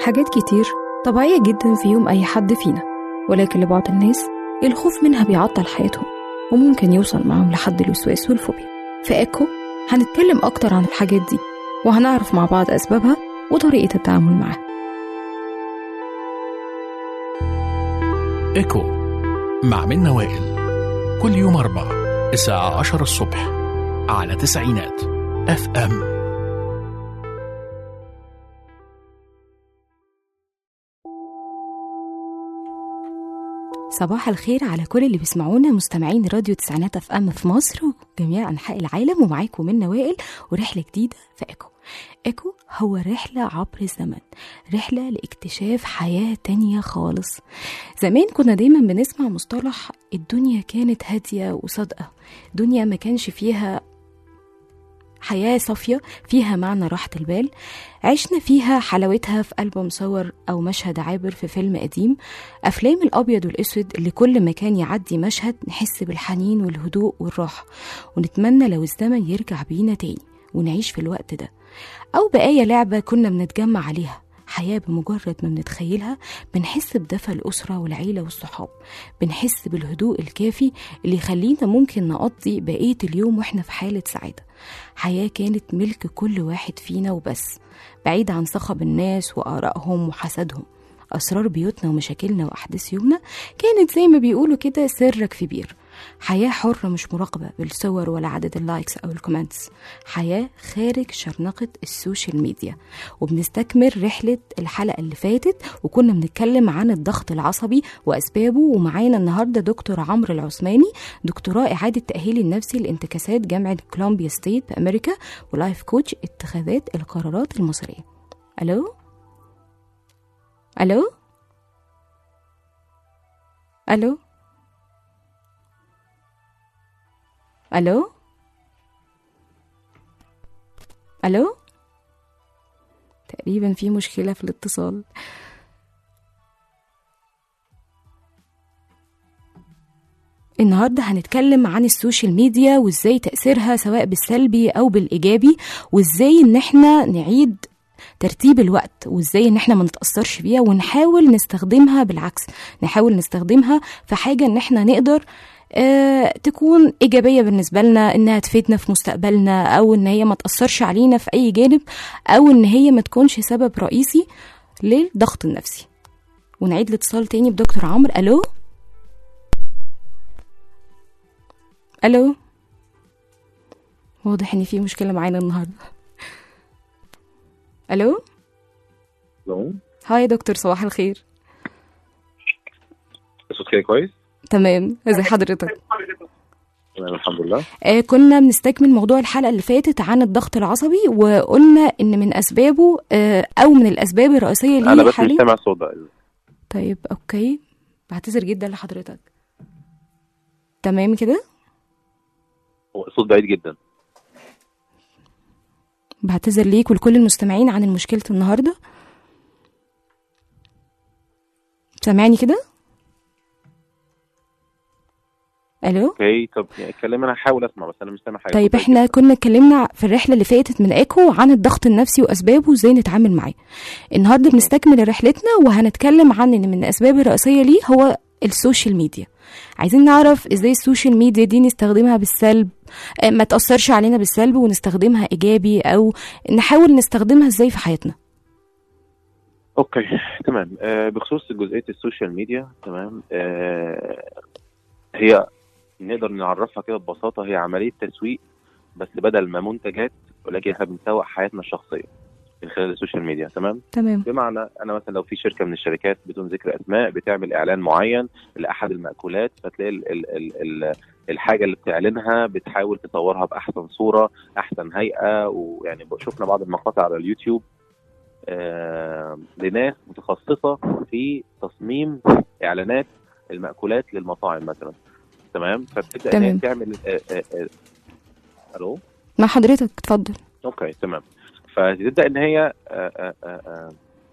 حاجات كتير طبيعية جدا في يوم أي حد فينا ولكن لبعض الناس الخوف منها بيعطل حياتهم وممكن يوصل معاهم لحد الوسواس والفوبيا في إيكو هنتكلم أكتر عن الحاجات دي وهنعرف مع بعض أسبابها وطريقة التعامل معاها ايكو مع منى وائل كل يوم أربع الساعة عشرة الصبح على تسعينات اف ام صباح الخير على كل اللي بيسمعونا مستمعين راديو تسعينات اف ام في مصر وجميع انحاء العالم ومعاكم منى وائل ورحله جديده في ايكو ايكو هو رحله عبر الزمن رحله لاكتشاف حياه تانية خالص زمان كنا دايما بنسمع مصطلح الدنيا كانت هاديه وصادقه دنيا ما كانش فيها حياة صافية فيها معنى راحة البال عشنا فيها حلاوتها في ألبوم صور أو مشهد عابر في فيلم قديم أفلام الأبيض والأسود اللي كل ما كان يعدي مشهد نحس بالحنين والهدوء والراحة ونتمنى لو الزمن يرجع بينا تاني ونعيش في الوقت ده أو بآية لعبة كنا بنتجمع عليها حياة بمجرد ما بنتخيلها بنحس بدفى الأسرة والعيلة والصحاب بنحس بالهدوء الكافي اللي يخلينا ممكن نقضي بقية اليوم وإحنا في حالة سعادة حياة كانت ملك كل واحد فينا وبس بعيد عن صخب الناس وآرائهم وحسدهم أسرار بيوتنا ومشاكلنا وأحداث يومنا كانت زي ما بيقولوا كده سرك في بير حياة حرة مش مراقبة بالصور ولا عدد اللايكس أو الكومنتس حياة خارج شرنقة السوشيال ميديا وبنستكمل رحلة الحلقة اللي فاتت وكنا بنتكلم عن الضغط العصبي وأسبابه ومعانا النهاردة دكتور عمرو العثماني دكتوراه إعادة تأهيل النفسي لانتكاسات جامعة كولومبيا ستيت بأمريكا ولايف كوتش اتخاذات القرارات المصرية ألو ألو ألو ألو ألو تقريبا في مشكلة في الاتصال النهاردة هنتكلم عن السوشيال ميديا وازاي تأثيرها سواء بالسلبي أو بالإيجابي وازاي ان احنا نعيد ترتيب الوقت وازاي ان احنا ما نتأثرش بيها ونحاول نستخدمها بالعكس نحاول نستخدمها في حاجة ان احنا نقدر آه، تكون إيجابية بالنسبة لنا إنها تفيدنا في مستقبلنا أو إن هي ما تأثرش علينا في أي جانب أو إن هي ما تكونش سبب رئيسي للضغط النفسي ونعيد الاتصال تاني بدكتور عمرو ألو ألو واضح إن في مشكلة معانا النهاردة ألو الو هاي يا دكتور صباح الخير الصوت كده كويس تمام ازي حضرتك تمام الحمد لله آه، كنا بنستكمل موضوع الحلقة اللي فاتت عن الضغط العصبي وقلنا إن من أسبابه آه، أو من الأسباب الرئيسية ليه انا بس مش حاليا سامع الصوت ده طيب أوكي بعتذر جدا لحضرتك تمام كده هو الصوت بعيد جدا بعتذر ليك ولكل المستمعين عن مشكلة النهاردة سامعني كده ألو اوكي طب يعني اتكلم انا هحاول اسمع بس انا مش سامع حاجه طيب صوت احنا بعيد كنا اتكلمنا في الرحله اللي فاتت من ايكو عن الضغط النفسي واسبابه وازاي نتعامل معاه النهارده بنستكمل رحلتنا وهنتكلم عن ان من الاسباب الرئيسيه ليه هو السوشيال ميديا عايزين نعرف ازاي السوشيال ميديا دي نستخدمها بالسلب اه، ما تاثرش علينا بالسلب ونستخدمها ايجابي او نحاول نستخدمها ازاي في حياتنا اوكي تمام آه بخصوص جزئيه السوشيال ميديا تمام آه هي نقدر نعرفها كده ببساطه هي عمليه تسويق بس بدل ما منتجات ولكن احنا بنسوق حياتنا الشخصيه من خلال السوشيال ميديا تمام تمام بمعنى انا مثلا لو في شركه من الشركات بدون ذكر اسماء بتعمل اعلان معين لاحد المأكولات فتلاقي ال ال ال ال الحاجه اللي بتعلنها بتحاول تصورها باحسن صوره احسن هيئه ويعني شفنا بعض المقاطع على اليوتيوب آه لناس متخصصه في تصميم اعلانات المأكولات للمطاعم مثلا تمام فبتبدا ان هي تمام. تعمل آه آه آه الو مع حضرتك اتفضل اوكي تمام فتبدا ان هي آه، آه، آه، آه،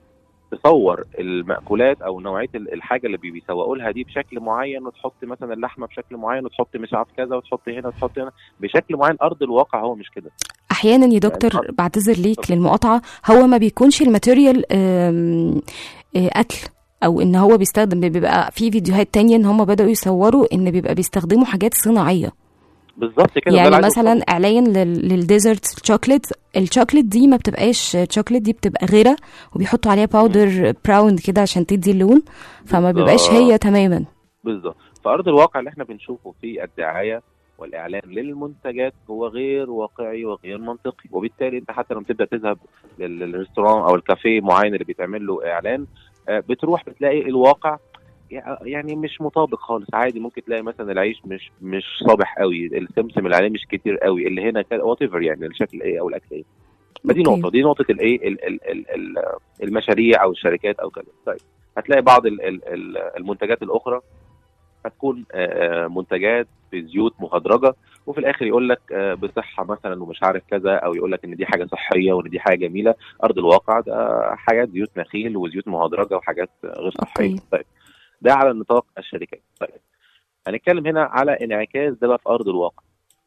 تصور المأكولات او نوعيه ال- الحاجه اللي بي- بيسوقوا لها دي بشكل معين وتحط مثلا اللحمه بشكل معين وتحط مش عارف كذا وتحط هنا وتحط هنا بشكل معين ارض الواقع هو مش كده احيانا يا دكتور بعتذر ليك للمقاطعه هو ما بيكونش الماتيريال آم، آه، اكل او ان هو بيستخدم بيبقى في فيديوهات تانية ان هم بداوا يصوروا ان بيبقى بيستخدموا حاجات صناعيه بالظبط كده ده يعني اللي عايز مثلا أوصله. اعلان لل- للديزرت الشوكليت الشوكليت دي ما بتبقاش شوكليت دي بتبقى غيره وبيحطوا عليها باودر براون كده عشان تدي اللون فما بيبقاش بالظبط. هي تماما بالظبط فارض الواقع اللي احنا بنشوفه في الدعايه والاعلان للمنتجات هو غير واقعي وغير منطقي وبالتالي انت حتى لما تبدا تذهب لل- للريستوران او الكافيه معين اللي بيتعمل له اعلان آه، بتروح بتلاقي الواقع يع- يعني مش مطابق خالص عادي ممكن تلاقي مثلا العيش مش مش صابح قوي السمسم اللي عليه مش كتير قوي اللي هنا وات ايفر يعني الشكل ايه او الاكل ايه فدي أوكي. نقطه دي نقطه الايه ال- ال- ال- ال- المشاريع او الشركات او كذا طيب هتلاقي بعض ال- ال- ال- المنتجات الاخرى هتكون آه، آه، منتجات بزيوت مهدرجه وفي الاخر يقول لك آه، بصحه مثلا ومش عارف كذا او يقول لك ان دي حاجه صحيه وان دي حاجه جميله ارض الواقع ده حاجات زيوت نخيل وزيوت مهدرجه وحاجات غير صحيه أوكي. طيب ده على نطاق الشركات طيب هنتكلم هنا على انعكاس ده بقى في ارض الواقع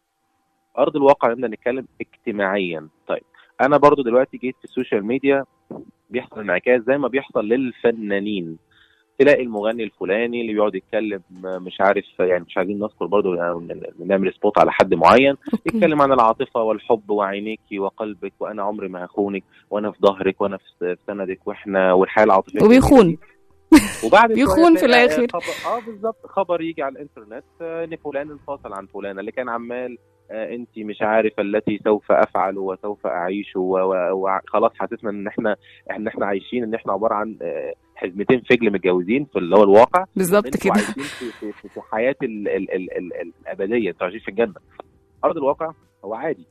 ارض الواقع نبدا نتكلم اجتماعيا طيب انا برضو دلوقتي جيت في السوشيال ميديا بيحصل انعكاس زي ما بيحصل للفنانين تلاقي المغني الفلاني اللي بيقعد يتكلم مش عارف يعني مش عايزين نذكر برضو نعمل سبوت على حد معين أوكي. يتكلم عن العاطفه والحب وعينيك وقلبك وانا عمري ما هخونك وانا في ظهرك وانا في في سندك واحنا والحياه العاطفيه وبيخون. وبعد شوية بيخون في تلاقي الآخر. خبر اه بالظبط خبر يجي على الانترنت آه، ان فلان انفصل عن فلانه اللي كان عمال آه انت مش عارف التي سوف افعل وسوف اعيش وخلاص حاسسنا ان احنا ان احنا عايشين ان احنا عباره عن آه، حزمتين فجل متجوزين في اللي هو الواقع بالظبط انتوا كده عايشين في, في, في, في حياه ال ال ال ال الابديه انتوا عايشين في الجنه ارض الواقع هو عادي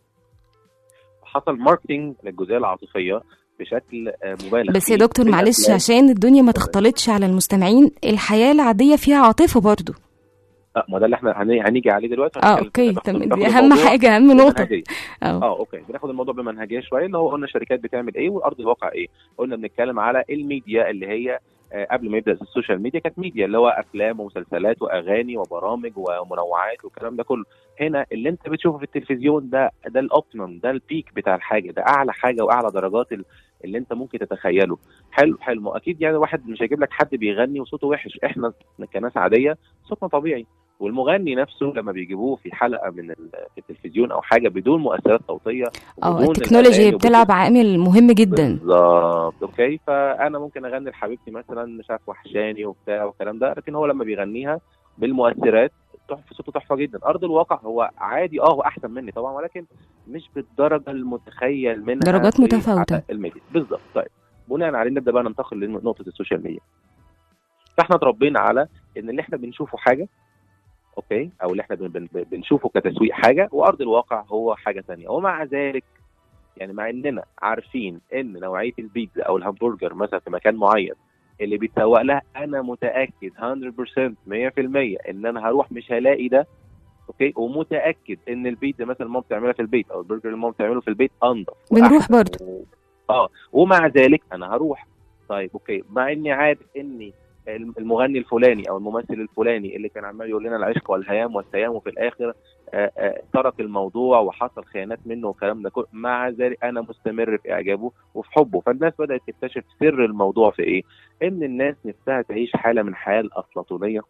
حصل ماركتينج للجزئيه العاطفيه بشكل آه، مبالغ بس يا فيه دكتور في معلش الأفلام. عشان الدنيا ما تختلطش على المستمعين الحياه العاديه فيها عاطفه برضو آه، ما ده اللي احنا هن- هنيجي عليه دلوقتي اه هنتكلم اوكي كده، تمام بناخد دي اهم الموضوع حاجه اهم نقطه بمنهجية. اه اه اوكي بناخد الموضوع بمنهجيه شويه اللي هو قلنا الشركات بتعمل ايه وارض الواقع ايه قلنا بنتكلم على الميديا اللي هي آه، قبل ما يبدا السوشيال ميديا كانت ميديا اللي هو افلام ومسلسلات واغاني وبرامج ومنوعات والكلام ده كله هنا اللي انت بتشوفه في التلفزيون ده ده الاوبتيمم ده البيك بتاع الحاجه ده اعلى حاجه واعلى درجات ال- اللي انت ممكن تتخيله حلو حلو ما اكيد يعني واحد مش هيجيب لك حد بيغني وصوته وحش احنا كناس عاديه صوتنا طبيعي والمغني نفسه لما بيجيبوه في حلقه من ال- في التلفزيون او حاجه بدون مؤثرات صوتيه اه وبدون التكنولوجيا الأغاني بتلعب عامل مهم جدا بالظبط اوكي فانا ممكن اغني لحبيبتي مثلا مش عارف وحشاني وبتاع والكلام ده لكن هو لما بيغنيها بالمؤثرات تحفه صوته تحفه جدا ارض الواقع هو عادي اه هو احسن مني طبعا ولكن مش بالدرجه المتخيل منها درجات في متفاوتة. على الميديا بالظبط طيب بناء عليه نبدا بقى ننتقل لنقطه السوشيال ميديا فاحنا اتربينا على ان اللي احنا بنشوفه حاجه اوكي او اللي احنا بن- بن- بنشوفه كتسويق حاجه وارض الواقع هو حاجه ثانيه ومع ذلك يعني مع اننا عارفين ان نوعيه البيتزا او الهمبرجر مثلا في مكان معين اللي بيتسوق لها انا متاكد 100% 100% ان انا هروح مش هلاقي ده اوكي ومتاكد ان البيتزا مثلا ماما بتعملها في البيت او البرجر اللي ماما بتعمله في البيت انضف بنروح وأحسن. برضه. و... اه ومع ذلك انا هروح طيب اوكي مع اني عارف اني المغني الفلاني او الممثل الفلاني اللي كان عمال يقول لنا العشق والهيام والسيام وفي الاخر آه، آه، ترك الموضوع وحصل خيانات منه والكلام ده كله مع ذلك انا مستمر في اعجابه وفي حبه فالناس بدات تكتشف سر الموضوع في ايه؟ ان الناس نفسها تعيش حاله من الحياه الافلاطونيه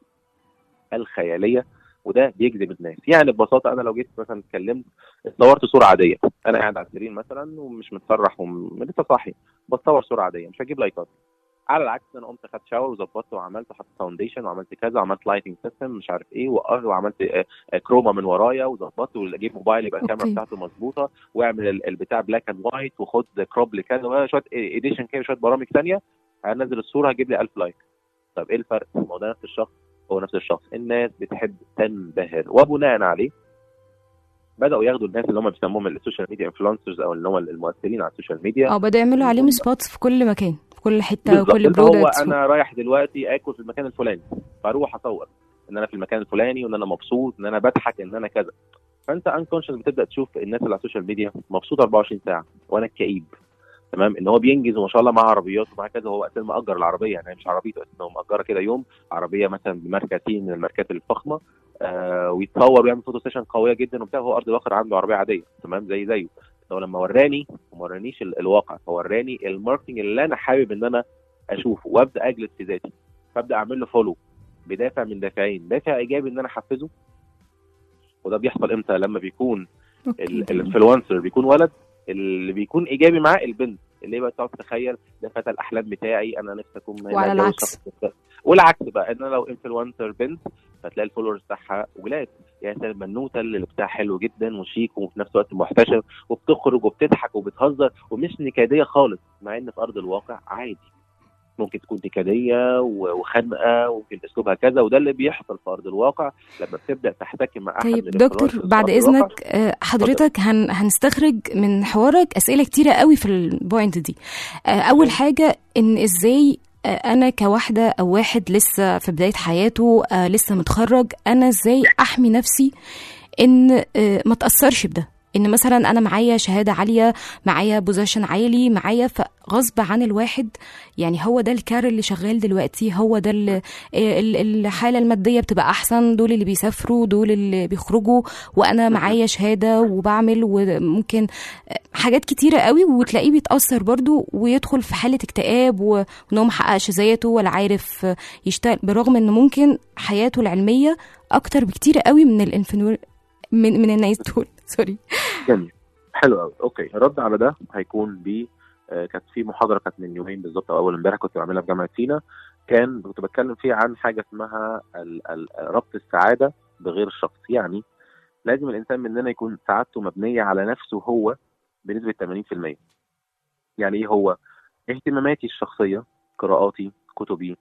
الخياليه وده بيجذب الناس يعني ببساطه انا لو جيت مثلا اتكلمت اتصورت صوره عاديه انا قاعد على السرير مثلا ومش متسرح ولسه صاحي بتصور صوره عاديه مش هجيب لايكات على العكس انا قمت خدت شاور وظبطت وعملت وحطيت فاونديشن وعملت كذا وعملت لايتنج سيستم مش عارف ايه وأ- وعملت آه، آه، كروما من ورايا وظبطت واجيب موبايل يبقى الكاميرا أوكي. بتاعته مظبوطه واعمل ال- البتاع بلاك اند وايت وخد كروب لكذا وشويه اديشن كده شويه برامج ثانيه هنزل الصوره هجيب لي 1000 لايك طب ايه الفرق؟ ما هو ده نفس الشخص هو نفس الشخص الناس بتحب تنبهر وبناء عليه بداوا ياخدوا الناس اللي هم بيسموهم السوشيال ميديا انفلونسرز او اللي هم المؤثرين على السوشيال ميديا اه بدأوا يعملوا عليهم سبوتس في كل مكان في كل حته بالظبط وكل اللي هو برودكت انا رايح دلوقتي اكل في المكان الفلاني فاروح اصور ان انا في المكان الفلاني وان انا مبسوط ان انا بضحك ان انا كذا فانت انكونشس بتبدا تشوف الناس اللي على السوشيال ميديا مبسوط 24 ساعه وانا كئيب تمام ان هو بينجز وما شاء الله معاه عربيات ومعاه كذا هو اساسا مأجر العربيه يعني مش عربيته اساسا هو مأجرها كده يوم عربيه مثلا بماركه سي من الماركات الفخمه آه ويتصور ويعمل فوتو سيشن قويه جدا وبتاع هو ارض الواقع عنده عربيه عاديه تمام زي زيه هو لما وراني وما ورانيش ال- الواقع هو وراني الماركتنج اللي انا حابب ان انا اشوفه وابدا اجلد في ذاتي فابدا اعمل له فولو بدافع من دافعين دافع ايجابي ان انا احفزه وده بيحصل امتى لما بيكون أوكي، جميل. الانفلونسر بيكون ولد اللي بيكون ايجابي معاه البنت اللي هي بقى تقعد تتخيل ده فتى الاحلام بتاعي انا نفسي اكون وعلى أتجوز العكس. شخص ده. والعكس بقى ان انا لو انفلونسر بنت فتلاقي الفولورز بتاعها ولاد يعني زي البنوته اللي لبسها حلو جدا وشيك وفي نفس الوقت محتشم وبتخرج وبتضحك وبتهزر ومش نكديه خالص مع ان في ارض الواقع عادي ممكن تكون نكديه و- وخانقه وممكن اسلوبها كذا وده اللي بيحصل في ارض الواقع لما بتبدا تحتكي مع احد طيب من دكتور الانفلونسرز في بعد أرض الواقع. اذنك آه، حضرتك هن هنستخرج من حوارك اسئله كتيره قوي في البوينت دي آه، اول أوكي. حاجه ان ازاي آه، انا كواحده او واحد لسه في بدايه حياته آه، لسه متخرج انا ازاي احمي نفسي ان آه، ما تاثرش بده ان مثلا انا معايا شهاده عاليه معايا بوزيشن عالي معايا فغصب عن الواحد يعني هو ده الكار اللي شغال دلوقتي هو ده ال- ال- الحاله الماديه بتبقى احسن دول اللي بيسافروا دول اللي بيخرجوا وانا معايا شهاده وبعمل وممكن حاجات كتيره قوي وتلاقيه بيتاثر برضو ويدخل في حاله اكتئاب و- وان هو محققش ذاته ولا عارف يشتغل برغم ان ممكن حياته العلميه اكتر بكتير قوي من الانفنور من من الناس دول سوري جميل حلو قوي اوكي الرد على ده هيكون ب آه، كانت في محاضره كانت من يومين بالظبط او اول امبارح كنت بعملها في جامعه سينا كان كنت بتكلم فيه عن حاجه اسمها ال- ال- ربط السعاده بغير الشخص يعني لازم الانسان مننا يكون سعادته مبنيه على نفسه هو بنسبه 80% يعني ايه هو اهتماماتي الشخصيه قراءاتي كتبي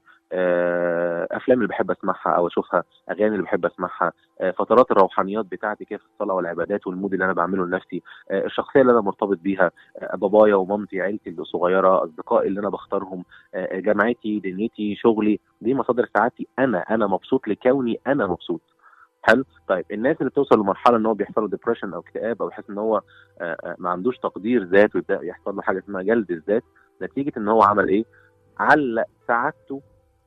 آه، افلام اللي بحب اسمعها او اشوفها اغاني اللي بحب اسمعها آه، فترات الروحانيات بتاعتي كده في الصلاه والعبادات والمود اللي انا بعمله لنفسي آه، الشخصيه اللي انا مرتبط بيها آه، بابايا ومامتي عيلتي اللي صغيره اصدقائي اللي انا بختارهم آه، جامعتي دنيتي شغلي دي مصادر سعادتي انا انا مبسوط لكوني انا مبسوط حلو طيب الناس اللي بتوصل لمرحله ان هو بيحصل له ديبريشن او اكتئاب او يحس ان هو آه، آه، ما عندوش تقدير ذات ويبدا يحصل له حاجه اسمها جلد الذات نتيجه ان هو عمل ايه علق سعادته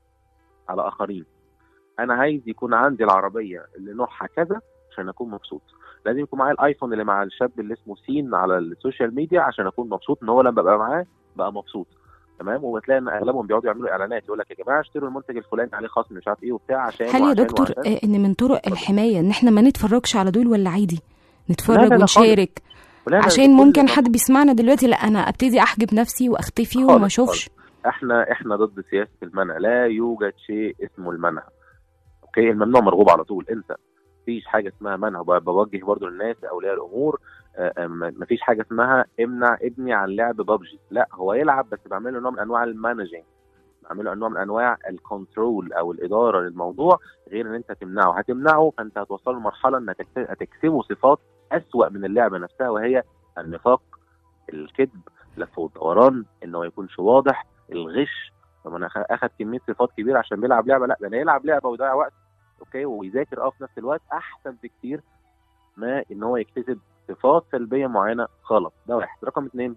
على اخرين انا عايز يكون عندي العربيه اللي نوعها كذا عشان اكون مبسوط لازم يكون معايا الايفون اللي مع الشاب اللي اسمه سين على السوشيال ميديا عشان اكون مبسوط ان هو لما ببقى معاه بقى مبسوط تمام وبتلاقي ان اغلبهم بيقعدوا يعملوا اعلانات يقول لك يا جماعه اشتروا المنتج الفلاني عليه خصم مش عارف ايه وبتاع عشان هل يا وعشان دكتور وعشان. آه، ان من طرق الحمايه ان احنا ما نتفرجش على دول ولا عادي لا، نتفرج لا، لا ونشارك ولا لا، عشان كل ممكن ده حد بيسمعنا دلوقتي لا انا ابتدي احجب نفسي واختفي خالص، وما اشوفش احنا احنا ضد سياسه المنع لا يوجد شيء اسمه المنع اوكي الممنوع مرغوب على طول انسى مفيش حاجه اسمها منع وب- بوجه برضو للناس اولياء الامور آه، آه، م- مفيش حاجه اسمها امنع ابني عن لعب ببجي لا هو يلعب بس بعمل له نوع من انواع المانجنج بعمل له نوع من انواع الكنترول او الاداره للموضوع غير ان انت تمنعه هتمنعه فانت هتوصله لمرحله انك هتكت- هتكسبه صفات اسوا من اللعبه نفسها وهي النفاق الكذب لف والدوران انه ما يكونش واضح الغش طب انا أخ- اخد كميه صفات كبيره عشان بيلعب لعبه لا ده انا يلعب لعبه ويضيع وقت اوكي ويذاكر اه في نفس الوقت احسن بكتير ما ان هو يكتسب صفات سلبيه معينه غلط ده واحد رقم اثنين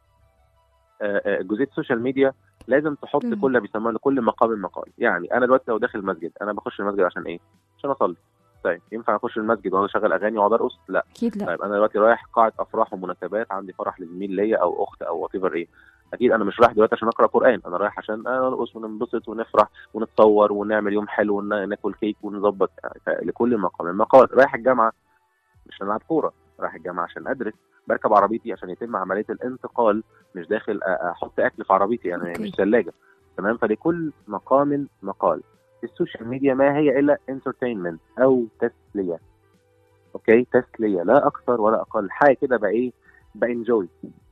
آه، آه، جزئيه السوشيال ميديا لازم تحط مم. كل بيسموها لكل مقام مقال يعني انا دلوقتي لو داخل المسجد انا بخش المسجد عشان ايه عشان اصلي طيب ينفع اخش المسجد واقعد اشغل اغاني واقعد ارقص لا اكيد لا طيب انا دلوقتي رايح قاعه افراح ومناسبات عندي فرح لزميل ليا او اخت او وات ايه اكيد انا مش رايح دلوقتي عشان اقرا قران انا رايح عشان نرقص وننبسط ونفرح ونتصور ونعمل يوم حلو وناكل كيك ونظبط يعني لكل مقام مقال رايح الجامعه مش عشان العب كوره رايح الجامعه عشان ادرس بركب عربيتي عشان يتم عمليه الانتقال مش داخل أ- احط اكل في عربيتي يعني أوكي. مش ثلاجه تمام فلكل مقام مقال السوشيال ميديا ما هي الا انترتينمنت او تسليه اوكي تسليه لا اكثر ولا اقل حاجه كده بقى ايه بانجوي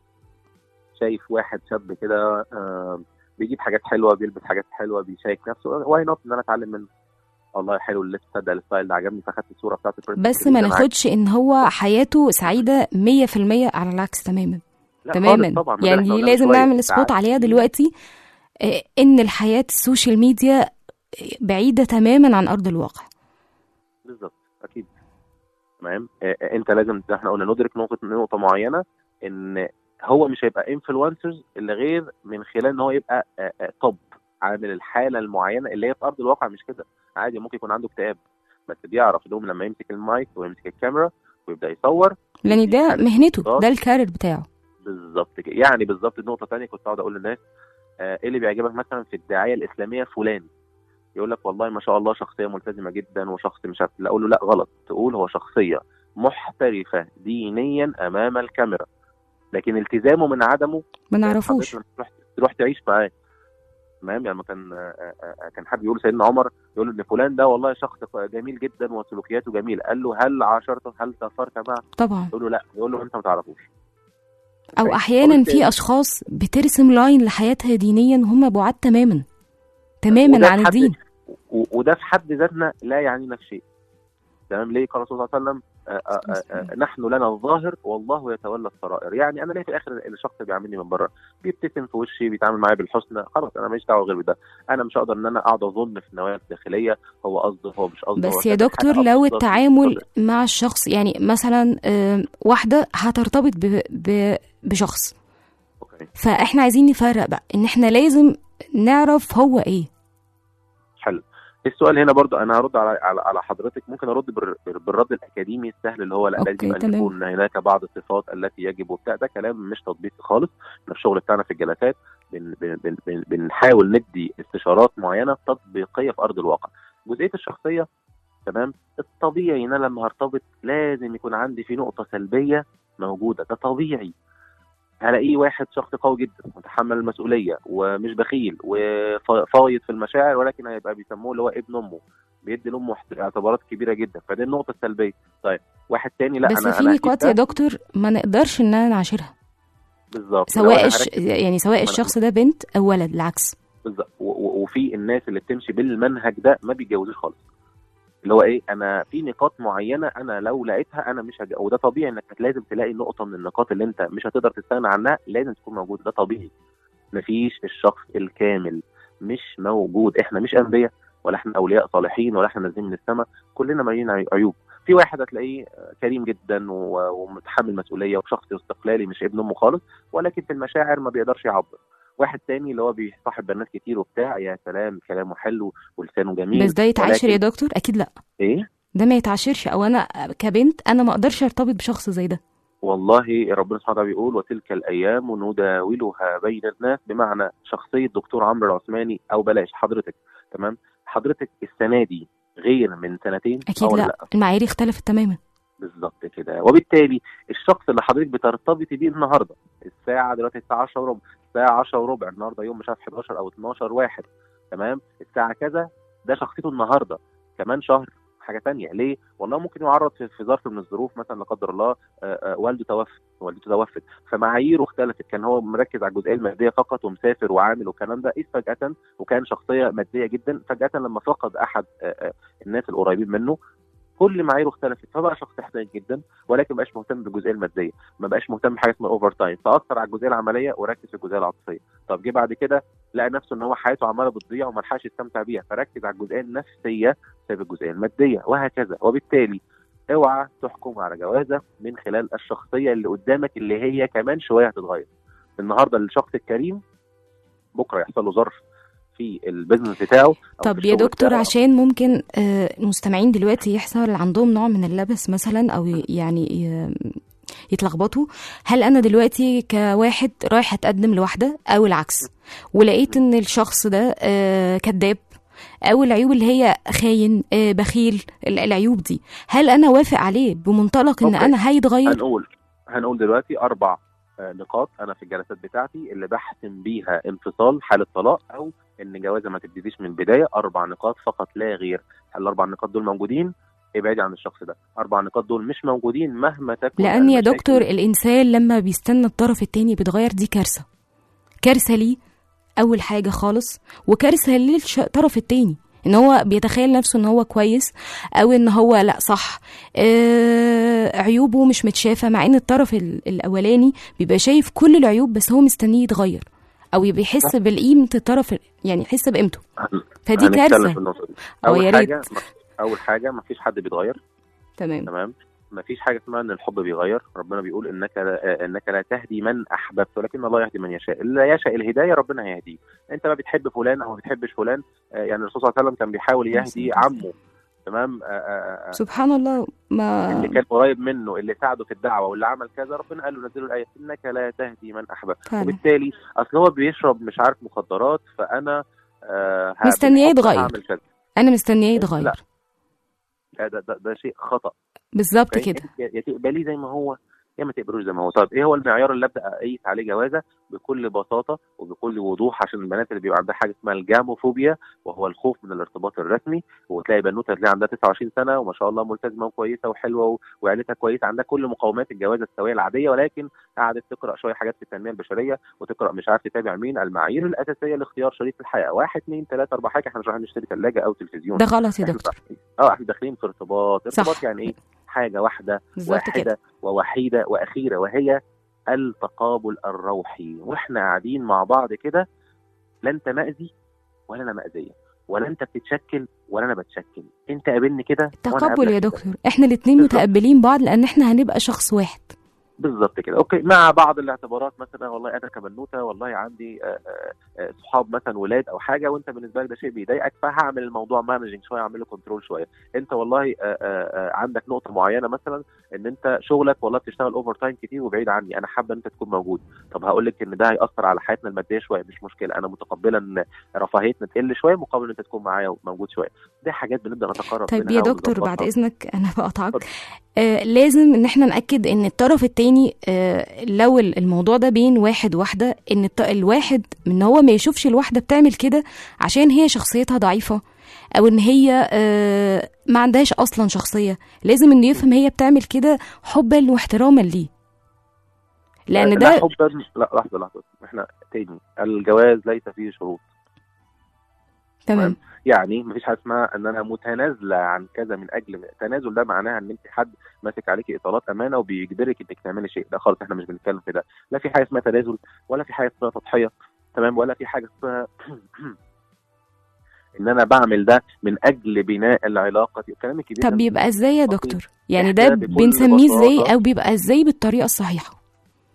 شايف واحد شاب كده آه بيجيب حاجات حلوه بيلبس حاجات حلوه بيشارك نفسه واي نوت ان انا اتعلم منه والله حلو اللبس تصدق الستايل ده عجبني فاخدت الصوره بتاعت البرنت بس ما ناخدش ان هو حياته سعيده 100% على العكس تماما تماما طبعا ما ده اللي يعني إحنا قلناه لازم من شوية. نعمل سبوت ساعات عليها كتير. دلوقتي آه، ان الحياه السوشيال ميديا بعيده تماما عن ارض الواقع بالظبط اكيد تمام آه، آه، انت لازم زي ما احنا قلنا ندرك نقطه نقطه معينه ان هو مش هيبقى انفلونسرز الا غير من خلال ان هو يبقى توب عامل الحاله المعينه اللي هي في ارض الواقع مش كده عادي ممكن يكون عنده اكتئاب بس بيعرف انهم لما يمسك المايك ويمسك الكاميرا ويبدا يصور لان ده حالة مهنته انبساط. ده الكارير بتاعه بالظبط كده يعني بالظبط النقطه ثانيه كنت اقعد اقول للناس آه، ايه اللي بيعجبك مثلا في الداعيه الاسلاميه فلان يقول لك والله ما شاء الله شخصيه ملتزمه جدا وشخص مش عارف لا اقول له لا غلط تقول هو شخصيه محترفه دينيا امام الكاميرا لكن التزامه من عدمه ما نعرفوش حضرتك لما تروح تروح تعيش معاه تمام يعني لما كان آه، آه، كان حد يقول سيدنا عمر يقول ان فلان ده والله شخص جميل جدا وسلوكياته جميله قال له هل عاشرته هل سافرت معه طبعا يقول له لا يقول له انت ما تعرفوش او طيب، احيانا وبالتالي- في اشخاص بترسم لاين لحياتها دينيا هم بعاد تماما تماما وده عن في حد- الدين و- وده في حد ذاتنا لا يعنينا في شيء تمام ليه قال الرسول صلى الله عليه وسلم آه، آه، آه، آه، نحن لنا الظاهر والله يتولى السرائر يعني انا ليه في الاخر الشخص اللي بيعاملني من بره بيبتسم في وشي بيتعامل معايا بالحسنى خلاص انا ماليش دعوه غير بده انا مش هقدر ان انا اقعد اظن في النوايا الداخليه هو قصده هو مش قصده هو بس يا كذا. دكتور حاجة لو أبسط التعامل اتفضل. مع الشخص يعني مثلا آم، واحدة هترتبط ب... ب... بشخص اوكي فاحنا عايزين نفرق بقى ان احنا لازم نعرف هو ايه حلو السؤال هنا برضو انا هرد على على, على حضرتك ممكن ارد بال- بالرد الاكاديمي السهل اللي هو لا أوكي، لازم ان تمام. يكون هناك بعض الصفات التي يجب وبتاع ده كلام مش تطبيقي خالص احنا الشغل بتاعنا في الجلسات بن بن بن بن بنحاول ندي استشارات معينه تطبيقيه في ارض الواقع جزئيه الشخصيه تمام الطبيعي ان انا لما هرتبط لازم يكون عندي في نقطه سلبيه موجوده ده طبيعي هلاقيه واحد شخص قوي جدا متحمل المسؤوليه ومش بخيل وفايض في المشاعر ولكن هيبقى بيسموه اللي هو ابن امه بيدي لامه احت- اعتبارات كبيره جدا فدي النقطه السلبيه طيب واحد تاني لا بس انا في أنا نقاط أكيد يا ده- دكتور ما نقدرش اننا نعاشرها بالظبط لو سواء أنا الش... هركز- يعني سواء أنا- الشخص ده بنت او ولد العكس بالظبط و- و- وفي الناس اللي بتمشي بالمنهج ده ما بيتجوزوش خالص اللي هو ايه انا في نقاط معينه انا لو لقيتها انا مش هج... وده طبيعي انك لازم تلاقي نقطه من النقاط اللي انت مش هتقدر تستغنى عنها لازم تكون موجوده ده طبيعي مفيش الشخص الكامل مش موجود احنا مش انبياء ولا احنا اولياء صالحين ولا احنا نازلين من السماء كلنا مليين عي- عيوب في واحد هتلاقيه كريم جدا و- ومتحمل مسؤوليه وشخص استقلالي مش ابن امه خالص ولكن في المشاعر ما بيقدرش يعبر واحد تاني اللي هو بيصاحب بنات كتير وبتاع يا سلام كلامه حلو ولسانه جميل بس ده يتعاشر يا ولكن- دكتور اكيد لا ايه ده ما يتعاشرش او انا كبنت انا ما اقدرش ارتبط بشخص زي ده والله ربنا سبحانه وتعالى بيقول وتلك الايام نداولها بين الناس بمعنى شخصيه دكتور عمرو العثماني او بلاش حضرتك تمام حضرتك السنه دي غير من سنتين اكيد أو لا, المعايير اختلفت تماما بالظبط كده وبالتالي الشخص اللي حضرتك بترتبطي بيه النهارده الساعه دلوقتي الساعه 10 وربع الساعه 10 وربع النهارده يوم مش عارف 11 او 12 واحد تمام الساعه كذا ده شخصيته النهارده كمان شهر حاجه تانية ليه والله ممكن يعرض في في ظرف من الظروف مثلا لا قدر الله آه، آه، والده توفى والدته توفت فمعاييره اختلفت كان هو مركز على الجزئيه الماديه فقط ومسافر وعامل والكلام ده اذ فجاه وكان شخصيه ماديه جدا فجاه لما فقد احد آه، آه، الناس القريبين منه كل معاييره اختلفت فبقى شخص احتاج جدا ولكن ما بقاش مهتم بالجزئيه الماديه ما بقاش مهتم بحاجه اسمها اوفر تايم فاثر على الجزئيه العمليه وركز في الجزئيه العاطفيه طب جه بعد كده لقى نفسه ان هو حياته عماله بتضيع وما لحقش يستمتع بيها فركز على الجزئيه النفسيه ساب الجزئيه الماديه وهكذا وبالتالي اوعى تحكم على جوازه من خلال الشخصيه اللي قدامك اللي هي كمان شويه هتتغير النهارده الشخص الكريم بكره يحصل له ظرف في البيزنس بتاعه أو طب في يا الشغل دكتور بتاعه. عشان ممكن آه، المستمعين دلوقتي يحصل عندهم نوع من اللبس مثلا او ي- يعني ي- يتلخبطوا هل انا دلوقتي كواحد رايح اتقدم لواحده او العكس ولقيت ان الشخص ده آه، كذاب او العيوب اللي هي خاين آه، بخيل ال- العيوب دي هل انا وافق عليه بمنطلق ان أوكي. انا هيتغير هنقول هنقول دلوقتي اربع آه، نقاط انا في الجلسات بتاعتي اللي بحسم بيها انفصال حاله طلاق او ان جوازه ما تبتديش من البدايه اربع نقاط فقط لا غير هل الاربع نقاط دول موجودين ابعدي عن الشخص ده اربع نقاط دول مش موجودين مهما تكن لان يا المشاكل. دكتور الانسان لما بيستنى الطرف التاني بيتغير دي كارثه كارثه ليه اول حاجه خالص وكارثه للطرف التاني ان هو بيتخيل نفسه ان هو كويس او ان هو لا صح آه عيوبه مش متشافه مع ان الطرف ال- الاولاني بيبقى شايف كل العيوب بس هو مستنيه يتغير او بيحس بالقيمه الطرف يعني يحس بقيمته هن- فدي هنتكلم كارثه في النقطه دي أو يا اول ريت. حاجه اول حاجه ما فيش حد بيتغير تمام تمام ما فيش حاجه اسمها ان الحب بيغير ربنا بيقول انك لا انك لا تهدي من احببت ولكن الله يهدي من يشاء اللي يشاء الهدايه ربنا هيهديه انت ما بتحب فلان او ما بتحبش فلان آه، يعني الرسول صلى الله عليه وسلم كان بيحاول يهدي نعم. عمه تمام آه، آه، آه، سبحان الله ما اللي كان قريب منه اللي ساعده في الدعوه واللي عمل كذا ربنا قال له نزله الايه انك لا تهدي من احببت فعلا وبالتالي اصل هو بيشرب مش عارف مخدرات فانا آه ه- مستنياه بالحب يتغير. هعمل كذا. انا مستنياه لا. يتغير ده, ده, ده, ده شيء خطا بالظبط فاهم؟ كده يا يا تقبليه زي ما هو يا ما تقبلوش زي ما هو طب ايه هو المعيار اللي ابدا اقيس عليه جوازه بكل بساطه وبكل وضوح عشان البنات اللي بيبقى عندها حاجه اسمها الجاموفوبيا وهو الخوف من الارتباط الرسمي وتلاقي بنوته تلاقي عندها 29 سنه وما شاء الله ملتزمه وكويسه وحلوه و- وعيلتها كويسه عندها كل مقومات الجواز السويه العاديه ولكن قعدت تقرا شويه حاجات في التنميه البشريه وتقرا مش عارف تتابع مين المعايير الاساسيه لاختيار شريك الحياه واحد اثنين ثلاثه اربعه حاجه احنا مش رايحين نشتري ثلاجه او تلفزيون ده غلط يا احنا دكتور اه احنا داخلين في ارتباط صح. ارتباط يعني ايه حاجه واحده بالظبط كده واحده ووحيده واخيره وهي التقابل الروحي واحنا قاعدين مع بعض كده لا انت مأذي ولا انا مأذيه ولا انت بتتشكل ولا انا بتشكل انت قابلني كده وأنا تقبل قابلك يا كده. دكتور احنا الاتنين بالظبط. متقبلين بعض لان احنا هنبقى شخص واحد بالظبط كده اوكي مع بعض الاعتبارات مثلا والله انا كبنوته والله عندي آه، آه، آه، صحاب مثلا ولاد او حاجه وانت بالنسبه لك ده شيء بيضايقك فهعمل الموضوع مانجنج شويه اعمل له كنترول شويه انت والله آه، آه، آه، عندك نقطه معينه مثلا ان انت شغلك والله بتشتغل اوفر تايم كتير وبعيد عني انا حابه ان انت تكون موجود طب هقول لك ان ده هياثر على حياتنا الماديه شويه مش مشكله انا متقبله ان رفاهيتنا تقل شويه مقابل ان انت تكون معايا موجود شويه دي حاجات بنبدا نتقرب طيب منها يا دكتور ونظبطها. بعد اذنك انا بقطعك اتفضل. آه لازم ان احنا ناكد ان الطرف التاني آه لو ال- الموضوع ده بين واحد واحده ان الط- الواحد ان هو ما يشوفش الواحده بتعمل كده عشان هي شخصيتها ضعيفه او ان هي آه ما عندهاش اصلا شخصيه لازم انه يفهم هي بتعمل كده حبا واحتراما ليه لان لا ده حبا لا لحظه لحظه احنا تاني الجواز ليس فيه شروط تمام يعني مفيش حاجه اسمها ان انا متنازله عن كذا من اجل التنازل ده معناها ان انت حد ماسك عليكي اطارات امانه وبيجبرك انك تعملي شيء ده خالص احنا مش بنتكلم في ده لا في حاجه اسمها تنازل ولا في حاجه اسمها تضحيه تمام ولا في حاجه اسمها ان انا بعمل ده من اجل بناء العلاقه الكلام الكبير طب ده بيبقى ازاي يا بسيط. دكتور يعني إحنا ده بكل بنسميه ازاي بساطة- او بيبقى ازاي بالطريقه الصحيحه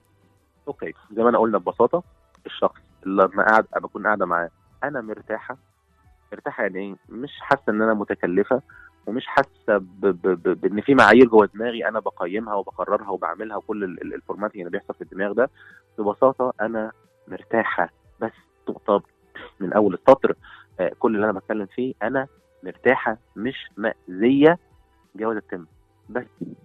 اوكي زي ما انا قلنا ببساطه الشخص اللي لما قاعد بكون قاعده معاه انا مرتاحه مرتاحه يعني ايه مش حاسه ان انا متكلفه ومش حاسه ب- ب- ب- بان في معايير جوه دماغي انا بقيمها وبقررها وبعملها وكل ال- ال- الفورماتنج اللي بيحصل في الدماغ ده ببساطه انا مرتاحه بس نقطه من اول السطر آه، كل اللي انا بتكلم فيه انا مرتاحه مش مأذيه جواز التم بس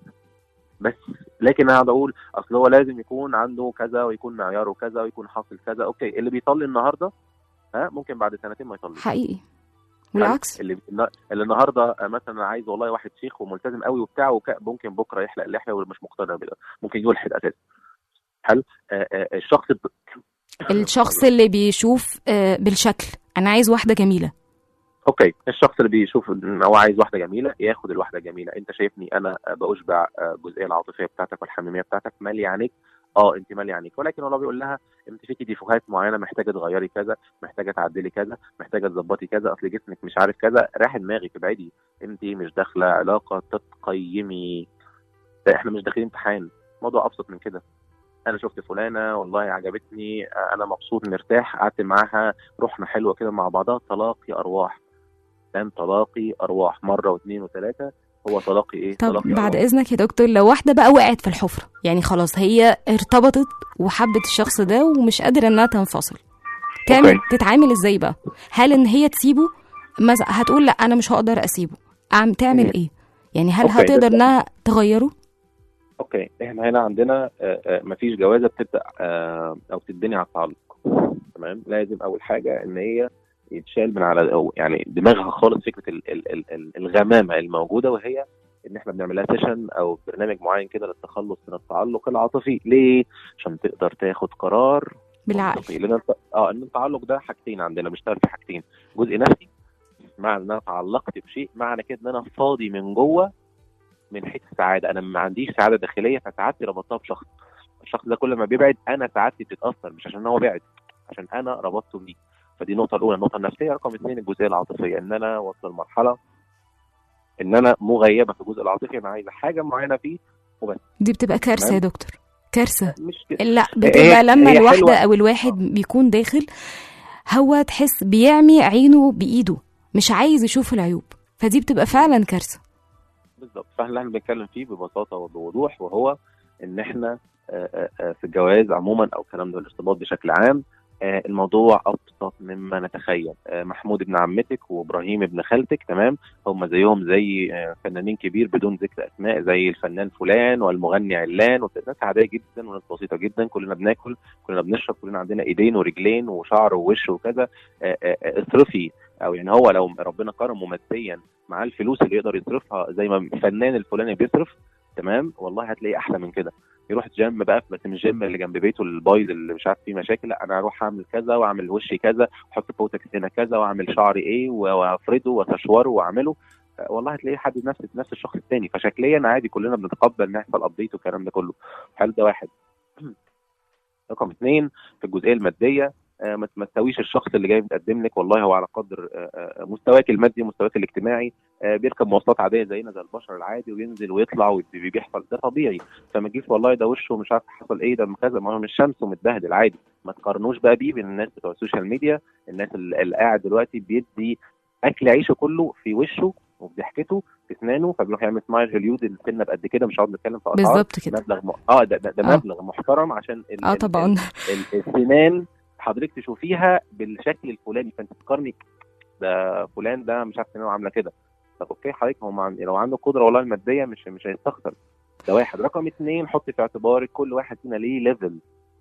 بس لكن انا قاعد اقول اصل هو لازم يكون عنده كذا ويكون معياره كذا ويكون حاصل كذا اوكي اللي بيصلي النهارده ها ممكن بعد سنتين ما يصليش حقيقي والعكس اللي اللي النهارده مثلا عايز والله واحد شيخ وملتزم قوي وبتاع وك- ممكن بكره يحلق اللحيه ومش مقتنع بده ممكن يلحد اساسا حلو آه آه الشخص الب... الشخص اللي بيشوف آه، بالشكل انا عايز واحده جميله اوكي الشخص اللي بيشوف ان هو عايز واحده جميله ياخد الواحده الجميله انت شايفني انا بشبع آه، الجزئيه العاطفيه بتاعتك والحميميه بتاعتك مالي عينيك اه انت مالي عينيك ولكن والله بيقول لها انت فيكي ديفوهات معينه محتاجه تغيري كذا محتاجه تعدلي كذا محتاجه تظبطي كذا اصل جسمك مش عارف كذا راح دماغك ابعدي انت مش داخله علاقه تتقيمي لا احنا مش داخلين امتحان موضوع ابسط من كده انا شفت فلانه والله عجبتني آه، انا مبسوط مرتاح قعدت معاها روحنا حلوه كده مع بعضها تلاقي ارواح كان تلاقي ارواح مره واثنين وثلاثه هو تلاقي ايه طب تلاقي بعد أرواح. اذنك يا دكتور لو واحده بقى وقعت في الحفره يعني خلاص هي ارتبطت وحبت الشخص ده ومش قادره انها تنفصل تعمل أوكي. تتعامل ازاي بقى هل ان هي تسيبه مثلا هتقول لا انا مش هقدر اسيبه أعم تعمل مم. ايه يعني هل أوكي، هتقدر بس- انها تغيره اوكي احنا هنا عندنا آه، آه، مفيش جوازه بتبدا آه، او تتبني على التعلق تمام لازم اول حاجه ان هي يتشال من على أو يعني دماغها خالص فكره ال ال ال ال الغمامه الموجوده وهي ان احنا بنعمل لها سيشن او برنامج معين كده للتخلص من التعلق العاطفي ليه؟ عشان تقدر تاخد قرار بالعقل منطقي لان الت- اه ان التعلق ده حاجتين عندنا بيشتغل في حاجتين جزء نفسي معنى ان انا تعلقت بشيء معنى كده ان انا فاضي من جوه من حيث السعاده انا ما عنديش سعاده داخليه فسعادتي ربطتها بشخص الشخص ده كل ما بيبعد انا سعادتي بتتاثر مش عشان هو بعد عشان انا ربطته بيه فدي النقطه الاولى النقطه النفسيه رقم اثنين الجزئيه العاطفيه ان انا وصل لمرحله ان انا مغيبه في الجزء العاطفي انا عايزه حاجه معينه فيه دي بتبقى كارثه تمام. يا دكتور كارثه مش كده لا هي- بتبقى لما هي الواحده حلوة. او الواحد بيكون داخل هو تحس بيعمي عينه بايده مش عايز يشوف العيوب فدي بتبقى فعلا كارثه بالظبط فاحنا اللي احنا بنتكلم فيه ببساطه وبوضوح وهو ان احنا آه، آه، آه، في الجواز عموما او الكلام ده الارتباط بشكل عام آه، الموضوع ابسط مما نتخيل آه، محمود ابن عمتك وابراهيم ابن خالتك تمام هم زيهم زي آه، فنانين كبير بدون ذكر اسماء زي الفنان فلان والمغني علان ناس عاديه جدا وناس بسيطه جدا كلنا بناكل كلنا بنشرب كلنا عندنا ايدين ورجلين وشعر ووش وكذا آه، آه، آه، اصرفي او يعني هو لو ربنا كرمه ماديا معاه الفلوس اللي يقدر يصرفها زي ما الفنان الفلاني بيصرف تمام والله هتلاقي احلى من كده يروح جيم بقى بس مش جيم اللي جنب بيته البايظ اللي مش عارف فيه مشاكل لا انا اروح اعمل كذا واعمل وشي كذا واحط بوتكس هنا كذا واعمل شعري ايه وافرده واتشوره واعمله آه، والله هتلاقي حد نفس نفس الشخص الثاني فشكليا عادي كلنا بنتقبل ان يحصل ابديت والكلام ده كله حل ده واحد رقم اثنين في الجزئيه الماديه آه، ما ما تساويش الشخص اللي جاي متقدم لك والله هو على قدر آه، آه، مستواك المادي مستواك الاجتماعي آه، بيركب مواصلات عاديه زينا زي البشر العادي وينزل ويطلع وبيحصل ده طبيعي فما تجيش والله ده وشه مش عارف حصل ايه ده كذا ما هو مش شمس ومتبهدل عادي ما تقارنوش بقى بيه بين الناس بتوع السوشيال ميديا الناس اللي اللي قاعد دلوقتي بيدي اكل عيشه كله في وشه وفي ضحكته في اسنانه فبيروح يعمل سمايل هوليود السنه بقد كده مش هقعد نتكلم في اسعار بالظبط كده مبلغ م... اه ده, ده, ده آه. مبلغ محترم عشان ال... اه ال- طبعا ال- السنان حضرتك تشوفيها بالشكل الفلاني فانت تقارني ده فلان ده مش عارف سنانه عامله كده طب اوكي حضرتك هو مع... لو عنده قدره والله الماديه مش مش هيستخسر ده واحد رقم اثنين حط في اعتبارك كل واحد فينا ليه ليفل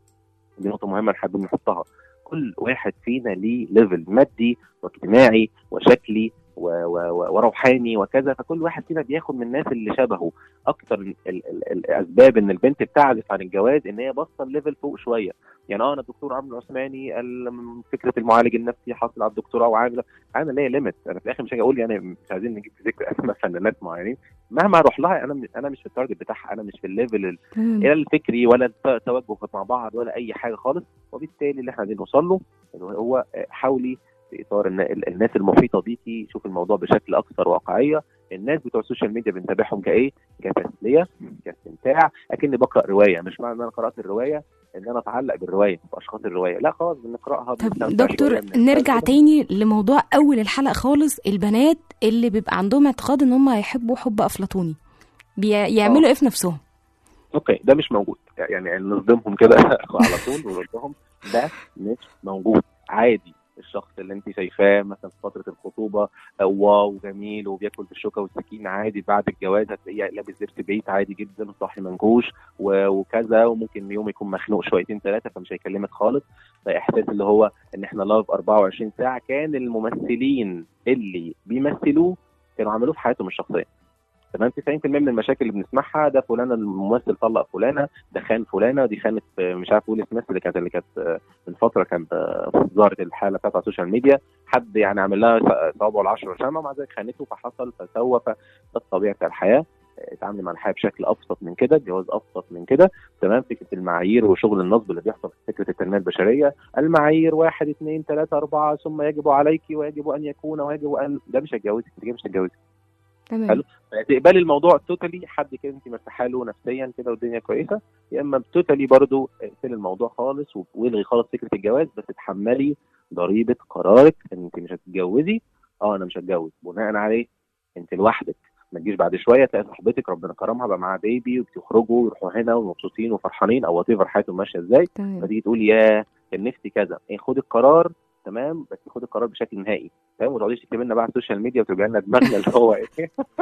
دي نقطه مهمه نحب نحطها كل واحد فينا ليه ليفل مادي واجتماعي وشكلي و... و... و... وروحاني وكذا فكل واحد فينا بياخد من الناس اللي شبهه اكتر ال... ال... ال... الاسباب ان البنت بتعزف عن الجواز ان هي باصه الليفل فوق شويه يعني اه انا الدكتور عمرو عثماني ال- فكره المعالج النفسي حاصل على الدكتوراه وعامل انا ليا ليميت انا في الاخر مش هاجي اقول يعني مش عايزين نجيب في ذكر اسماء فنانات معينين مهما اروح لها انا انا مش في التارجت بتاعها انا مش في الليفل ال- تمام. لا الفكري ولا الت- التوجه مع بعض ولا اي حاجه خالص وبالتالي اللي احنا عايزين نوصل له اللي هو آه، حاولي في اطار الن- ال- الناس المحيطه بيكي شوف الموضوع بشكل اكثر واقعيه الناس بتوع السوشيال ميديا بنتابعهم كايه كتسليه كاستمتاع اكني بقرا روايه مش معنى ان انا قرات الروايه ان انا اتعلق بالروايه باشخاص الروايه لا خلاص بنقراها طب بنستمتع دكتور شوية، بنستمتع نرجع كده. تاني لموضوع اول الحلقه خالص البنات اللي بيبقى عندهم اعتقاد ان هم هيحبوا حب افلاطوني بيعملوا آه. ايه في نفسهم اوكي ده مش موجود يعني نصدمهم كده على طول ونقول لهم ده مش موجود عادي الشخص اللي انت شايفاه مثلا في فتره الخطوبه آه، واو جميل وبياكل بالشوكه والسكين عادي بعد الجواز هتلاقيه لابس لبس بيت عادي جدا وصاحي منكوش و- وكذا وممكن يوم يكون مخنوق شويتين ثلاثه فمش هيكلمك خالص فاحساس اللي هو ان احنا لاف 24 ساعه كان الممثلين اللي بيمثلوه كانوا عملوه في حياتهم الشخصيه تمام 90% من المشاكل اللي بنسمعها ده فلان الممثل طلق فلانه ده خان فلانه دي خانت آه، مش عارف ويل سميث اللي كانت اللي كانت آه، من فتره كانت آه، ظهرت الحاله بتاعت على السوشيال ميديا حد يعني عمل لها س- صوابعه العشره شمع مع ذلك خانته فحصل فسوى فده الطبيعي بتاع الحياه آه، اتعاملي مع الحياه بشكل ابسط من كده الجواز ابسط من كده تمام فكره المعايير وشغل النصب اللي بيحصل في فكره التنميه البشريه المعايير واحد اثنين ثلاثه اربعه ثم يجب عليك ويجب ان يكون ويجب ان ده مش هتجوزك انت كده مش هتتجوزي تمام حلو. تقبلي الموضوع توتالي حد كده انت مرتاحه له نفسيا كده والدنيا كويسه يا اما توتالي برضو اقفلي الموضوع خالص والغي خالص فكره الجواز بس اتحملي ضريبه قرارك ان انت مش هتتجوزي اه انا مش هتجوز بناء عليه انت لوحدك ما تجيش بعد شويه تلاقي صاحبتك ربنا كرمها بقى معاها بيبي وبتخرجوا ويروحوا هنا ومبسوطين وفرحانين او وات حياتهم ماشيه ازاي تمام فتيجي تقول يا كان نفسي كذا ايه خد القرار تمام بس خد القرار بشكل نهائي فاهم وما تقعديش تكتبي لنا بقى على السوشيال ميديا وتبقى لنا دماغنا اللي هو ايه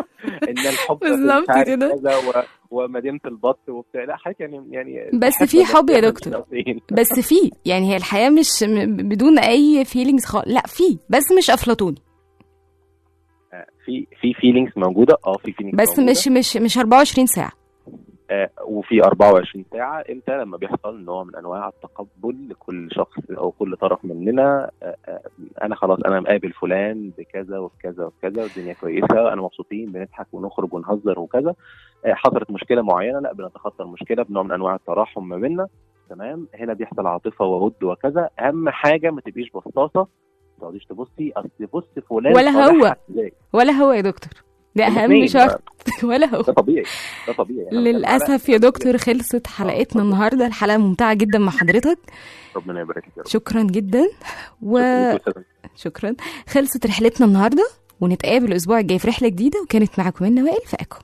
ان الحب مش بالظبط عارف كده. كذا و... ومدينه البط وبتاع لا حضرتك يعني يعني بس بحب في حب يا الناس دكتور. الشخصيين. بس في يعني هي الحياه مش م- بدون اي فيلينجز خالص لا في بس مش افلاطوني آه، في في فيلينجز موجوده اه في فيلينجز بس مش مش مش 24 ساعه آه، وفي 24 ساعة امتى لما بيحصل نوع من انواع التقبل لكل شخص او كل طرف مننا آه، آه، انا خلاص انا مقابل فلان بكذا وبكذا وبكذا والدنيا كويسة انا مبسوطين بنضحك ونخرج ونهزر وكذا آه، حصلت مشكلة معينة لا بنتخطى المشكلة بنوع من انواع التراحم ما بيننا تمام هنا بيحصل عاطفة وود وكذا اهم حاجة ما تبقيش بصاصة ما تقعديش تبصي اصل بص فلان ولا طالع هو. ازاي ولا هو يا دكتور ده اهم الاتنين. شرط ولا هو ده طبيعي ده طبيعي أنا بتكلم للاسف على- يا دكتور خلصت حلقتنا اتفضل. النهارده الحلقه ممتعه جدا مع حضرتك ربنا يبارك فيك يا رب شكرا جدا شكراً. وشكرا خلصت رحلتنا النهارده ونتقابل الاسبوع الجاي في رحله جديده وكانت معاكم منى وائل في اكو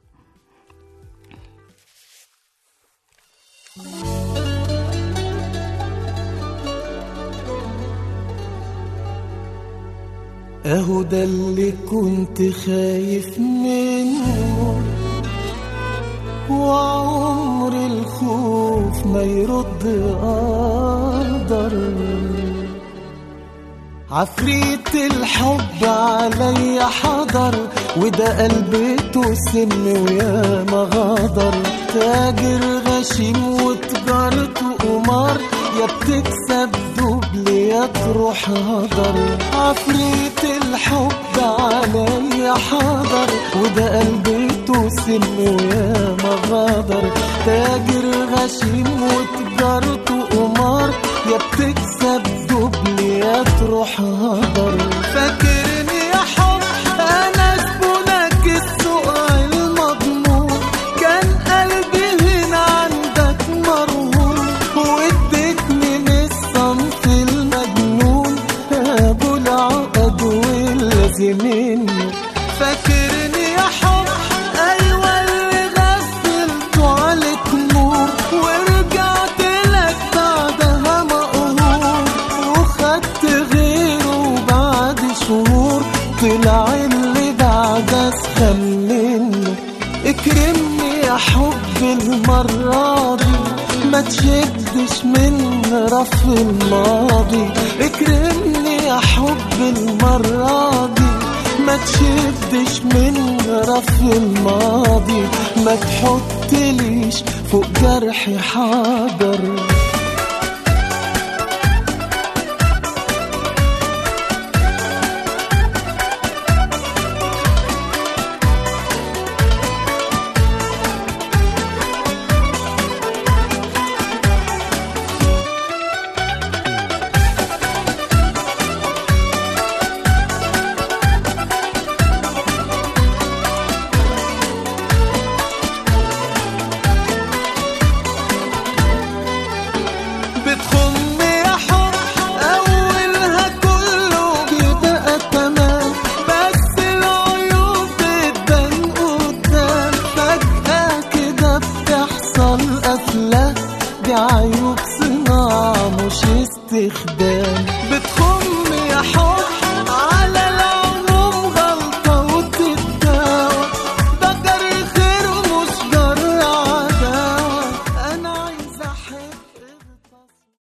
اهو ده اللي كنت خايف منه وعمر الخوف ما يرد قدر عفريت الحب عليا حضر وده قلبته سم ويا ما غدر تاجر غشيم وتجارته قمار يا بتكسب دبل يا تروح هدر عفريت الحب عليا حضر وده قلبته سم ويا ما غدر تاجر غشيم وتجارته قمار يا بتكسب دبل يا تروح هدر فاكرني يا حب انا زبونك السوق المضمون كان قلبي هنا عندك مرهون واديتني من الصنف المجنون ابو العقد واللازمين فاكرني يا حب ايوه اللي غفلته عليك نور ورجعت لك بعدها مقهور وخدت غيره بعد شهور طلع اللي بعد اسخن منه اكرمني يا حب المرة دي ما تشدش من رف الماضي اكرمني يا حب المرة دي ما تشدش من رف الماضي ما تحطليش فوق جرحي حجر بتخم يا حب اولها كله بيبقى تمام بس العيوب بتبان قدام فجأة كده بتحصل قفلة دي عيوب صناعة مش استخدام